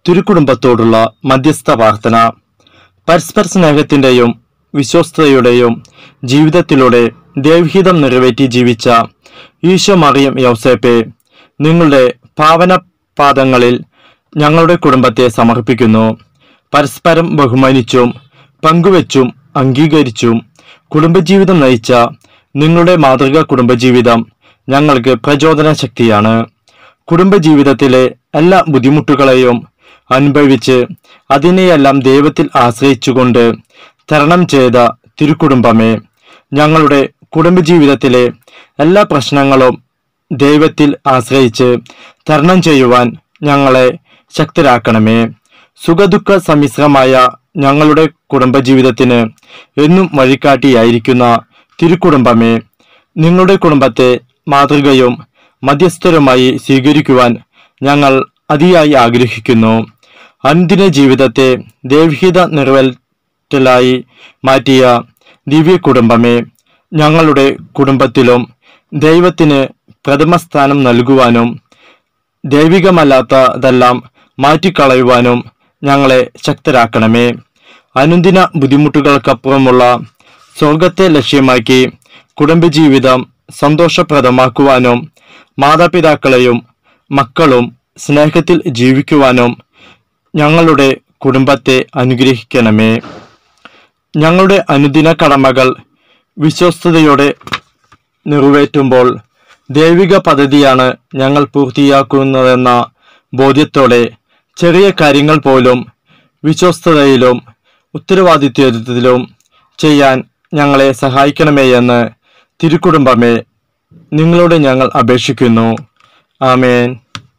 തിരുക്കുടുംബത്തോടുള്ള മധ്യസ്ഥ പ്രാർത്ഥന പരസ്പര സ്നേഹത്തിൻ്റെയും വിശ്വസ്തയുടെയും ജീവിതത്തിലൂടെ ദൈവഹിതം നിറവേറ്റി ജീവിച്ച ഈശോ മറിയം യൗസേപ്പെ നിങ്ങളുടെ പാവന പാദങ്ങളിൽ ഞങ്ങളുടെ കുടുംബത്തെ സമർപ്പിക്കുന്നു പരസ്പരം ബഹുമാനിച്ചും പങ്കുവെച്ചും അംഗീകരിച്ചും കുടുംബജീവിതം നയിച്ച നിങ്ങളുടെ മാതൃകാ കുടുംബജീവിതം ഞങ്ങൾക്ക് പ്രചോദന ശക്തിയാണ് കുടുംബജീവിതത്തിലെ എല്ലാ ബുദ്ധിമുട്ടുകളെയും അനുഭവിച്ച് അതിനെയെല്ലാം ദൈവത്തിൽ ആശ്രയിച്ചുകൊണ്ട് തരണം ചെയ്ത തിരുക്കുടുംബമേ ഞങ്ങളുടെ കുടുംബജീവിതത്തിലെ എല്ലാ പ്രശ്നങ്ങളും ദൈവത്തിൽ ആശ്രയിച്ച് തരണം ചെയ്യുവാൻ ഞങ്ങളെ ശക്തരാക്കണമേ സുഖദുഃഖ സമ്മിശ്രമായ ഞങ്ങളുടെ കുടുംബജീവിതത്തിന് എന്നും വഴികാട്ടിയായിരിക്കുന്ന തിരുക്കുടുംബമേ നിങ്ങളുടെ കുടുംബത്തെ മാതൃകയും മധ്യസ്ഥരുമായി സ്വീകരിക്കുവാൻ ഞങ്ങൾ അതിയായി ആഗ്രഹിക്കുന്നു അനുദിന ജീവിതത്തെ ദൈവഹിത നിറവേറ്റലായി മാറ്റിയ ദിവ്യ കുടുംബമേ ഞങ്ങളുടെ കുടുംബത്തിലും ദൈവത്തിന് പ്രഥമസ്ഥാനം നൽകുവാനും ദൈവികമല്ലാത്തതെല്ലാം മാറ്റിക്കളയുവാനും ഞങ്ങളെ ശക്തരാക്കണമേ അനുദിന ബുദ്ധിമുട്ടുകൾക്കപ്പുറമുള്ള സ്വർഗത്തെ ലക്ഷ്യമാക്കി കുടുംബജീവിതം സന്തോഷപ്രദമാക്കുവാനും മാതാപിതാക്കളെയും മക്കളും സ്നേഹത്തിൽ ജീവിക്കുവാനും ഞങ്ങളുടെ കുടുംബത്തെ അനുഗ്രഹിക്കണമേ ഞങ്ങളുടെ അനുദിന കടമകൾ വിശ്വസ്തയോടെ നിറവേറ്റുമ്പോൾ ദൈവിക പദ്ധതിയാണ് ഞങ്ങൾ പൂർത്തിയാക്കുന്നതെന്ന ബോധ്യത്തോടെ ചെറിയ കാര്യങ്ങൾ പോലും വിശ്വസ്തതയിലും ഉത്തരവാദിത്വത്തിലും ചെയ്യാൻ ഞങ്ങളെ സഹായിക്കണമേ എന്ന് തിരുക്കുടുംബമേ നിങ്ങളോട് ഞങ്ങൾ അപേക്ഷിക്കുന്നു ആമേൻ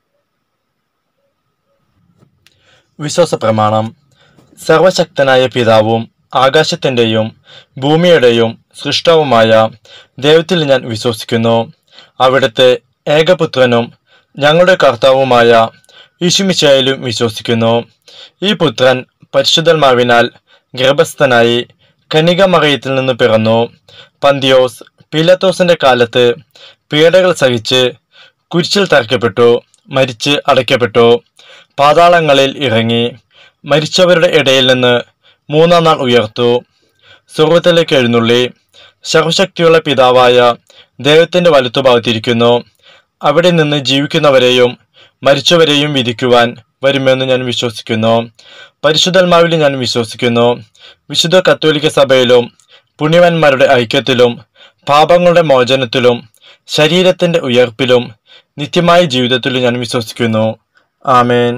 വിശ്വാസ പ്രമാണം സർവശക്തനായ പിതാവും ആകാശത്തിൻ്റെയും ഭൂമിയുടെയും സൃഷ്ടാവുമായ ദൈവത്തിൽ ഞാൻ വിശ്വസിക്കുന്നു അവിടുത്തെ ഏകപുത്രനും ഞങ്ങളുടെ കർത്താവുമായ യേശുമിശായാലും വിശ്വസിക്കുന്നു ഈ പുത്രൻ പരിശുദ്ധന്മാവിനാൽ ഗർഭസ്ഥനായി കനികമറയത്തിൽ നിന്ന് പിറന്നു പന്തിയോസ് പിലത്തോസിന്റെ കാലത്ത് പീഡകൾ സഹിച്ച് കുരിശിൽ തറയ്ക്കപ്പെട്ടു മരിച്ച് അടയ്ക്കപ്പെട്ടു പാതാളങ്ങളിൽ ഇറങ്ങി മരിച്ചവരുടെ ഇടയിൽ നിന്ന് മൂന്നാം നാൾ ഉയർത്തു സ്വർഗത്തിലേക്ക് എഴുന്നള്ളി സർവശക്തിയുള്ള പിതാവായ ദൈവത്തിന്റെ വലത്തുഭാഗത്തിരിക്കുന്നു അവിടെ നിന്ന് ജീവിക്കുന്നവരെയും മരിച്ചവരെയും വിധിക്കുവാൻ വരുമെന്ന് ഞാൻ വിശ്വസിക്കുന്നു പരിശുദ്ധന്മാവിൽ ഞാൻ വിശ്വസിക്കുന്നു വിശുദ്ധ കത്തോലിക്ക സഭയിലും പുണ്യവന്മാരുടെ ഐക്യത്തിലും പാപങ്ങളുടെ മോചനത്തിലും ശരീരത്തിന്റെ ഉയർപ്പിലും നിത്യമായ ജീവിതത്തിലും ഞാൻ വിശ്വസിക്കുന്നു ആമേൻ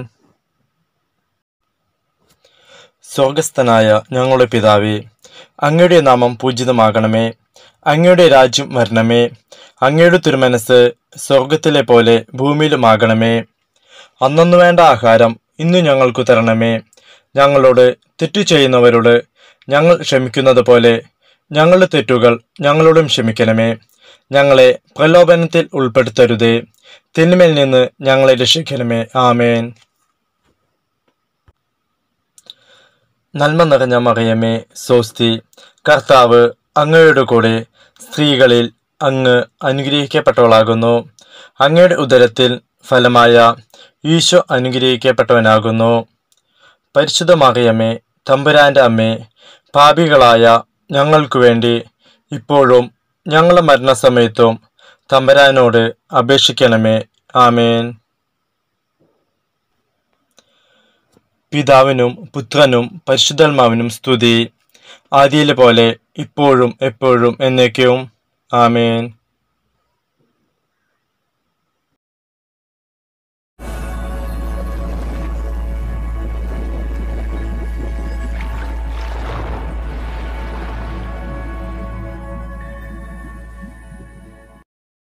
സ്വർഗസ്ഥനായ ഞങ്ങളുടെ പിതാവേ അങ്ങയുടെ നാമം പൂജിതമാകണമേ അങ്ങയുടെ രാജ്യം വരണമേ അങ്ങയുടെ തിരുമനസ് സ്വർഗത്തിലെ പോലെ ഭൂമിയിലുമാകണമേ അന്നു വേണ്ട ആഹാരം ഇന്നു ഞങ്ങൾക്ക് തരണമേ ഞങ്ങളോട് തെറ്റു ചെയ്യുന്നവരോട് ഞങ്ങൾ ക്ഷമിക്കുന്നത് പോലെ ഞങ്ങളുടെ തെറ്റുകൾ ഞങ്ങളോടും ക്ഷമിക്കണമേ ഞങ്ങളെ പ്രലോഭനത്തിൽ ഉൾപ്പെടുത്തരുതേ തിന്മയിൽ നിന്ന് ഞങ്ങളെ രക്ഷിക്കണമേ ആമേൻ നന്മ നിറഞ്ഞ മറിയമേ സോസ്തി കർത്താവ് അങ്ങയുടെ കൂടെ സ്ത്രീകളിൽ അങ്ങ് അനുഗ്രഹിക്കപ്പെട്ടവളാകുന്നു അങ്ങയുടെ ഉദരത്തിൽ ഫലമായ ഈശോ അനുഗ്രഹിക്കപ്പെട്ടവനാകുന്നു പരിശുദ്ധ മറിയമേ തമ്പുരാന്റെ അമ്മേ പാപികളായ ഞങ്ങൾക്കു വേണ്ടി ഇപ്പോഴും ഞങ്ങളുടെ മരണസമയത്തും തമ്പുരാനോട് അപേക്ഷിക്കണമേ ആമേൻ പിതാവിനും പുത്രനും പരിശുദ്ധാത്മാവിനും സ്തുതി ആദിയിലെ പോലെ ഇപ്പോഴും എപ്പോഴും എന്നേക്കും ആമേൻ